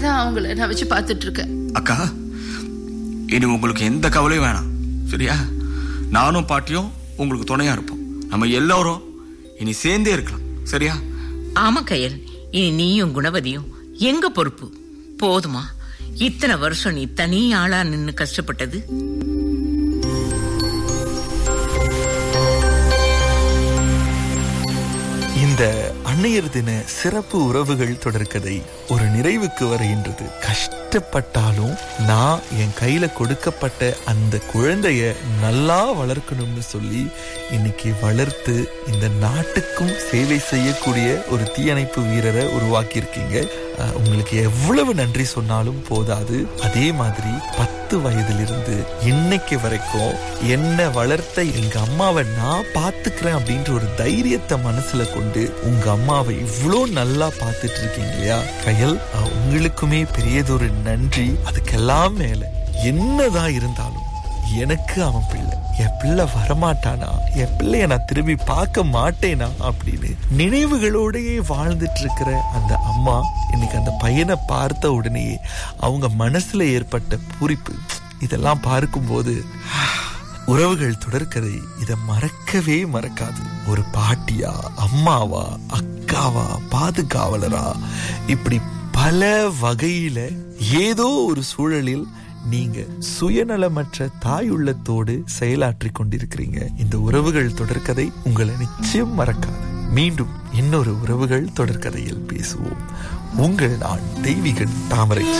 தான் அவங்கள நான் வச்சு பார்த்துட்டு இருக்கேன் அக்கா இனி உங்களுக்கு எந்த கவலையும் வேணாம் சரியா நானும் பாட்டியும் உங்களுக்கு துணையா இருப்போம் நம்ம எல்லாரும் இனி சேர்ந்தே இருக்கலாம் சரியா ஆமா கயல் இனி நீயும் குணவதியும் எங்க பொறுப்பு போதுமா இத்தனை வருஷம் நீ தனி ஆளா நின்னு கஷ்டப்பட்டது இந்த அன்னையர் தின சிறப்பு உறவுகள் தொடர்கதை ஒரு நிறைவுக்கு வருகின்றது கஷ்டப்பட்டாலும் நான் என் கையில கொடுக்கப்பட்ட அந்த குழந்தைய நல்லா வளர்க்கணும்னு சொல்லி இன்னைக்கு வளர்த்து இந்த நாட்டுக்கும் சேவை செய்யக்கூடிய ஒரு தீயணைப்பு வீரரை உருவாக்கி இருக்கீங்க உங்களுக்கு எவ்வளவு நன்றி சொன்னாலும் போதாது அதே மாதிரி பத்து வயதிலிருந்து இன்னைக்கு வரைக்கும் என்ன வளர்த்த எங்க அம்மாவை நான் பாத்துக்கிறேன் அப்படின்ற ஒரு தைரியத்தை மனசுல கொண்டு உங்க அம்மாவை இவ்வளோ நல்லா பார்த்துட்டு இருக்கீங்க இல்லையா கையல் அஹ், உங்களுக்குமே பெரியதொரு நன்றி அதுக்கெல்லாம் மேல என்னதான் இருந்தாலும் எனக்கு அவன் பிள்ளை என் பிள்ளை வரமாட்டானா என் பிள்ளைய நான் திரும்பி பார்க்க மாட்டேனா அப்படின்னு நினைவுகளோடயே வாழ்ந்துட்டு இருக்கிற அந்த அம்மா இன்னைக்கு அந்த பையனை பார்த்த உடனேயே அவங்க மனசுல ஏற்பட்ட பூரிப்பு இதெல்லாம் பார்க்கும்போது உறவுகள் தொடர்கதை இத மறக்கவே மறக்காது ஒரு பாட்டியா அம்மாவா அக்காவா பாதுகாவலரா இப்படி பல வகையில ஏதோ ஒரு சூழலில் நீங்க சுயநலமற்ற தாய் உள்ளத்தோடு செயலாற்றிக் கொண்டிருக்கிறீங்க இந்த உறவுகள் தொடர்கதை உங்களை நிச்சயம் மறக்காது மீண்டும் இன்னொரு உறவுகள் தொடர்கதையில் பேசுவோம் உங்கள் நான் தெய்வீகன் தாமரை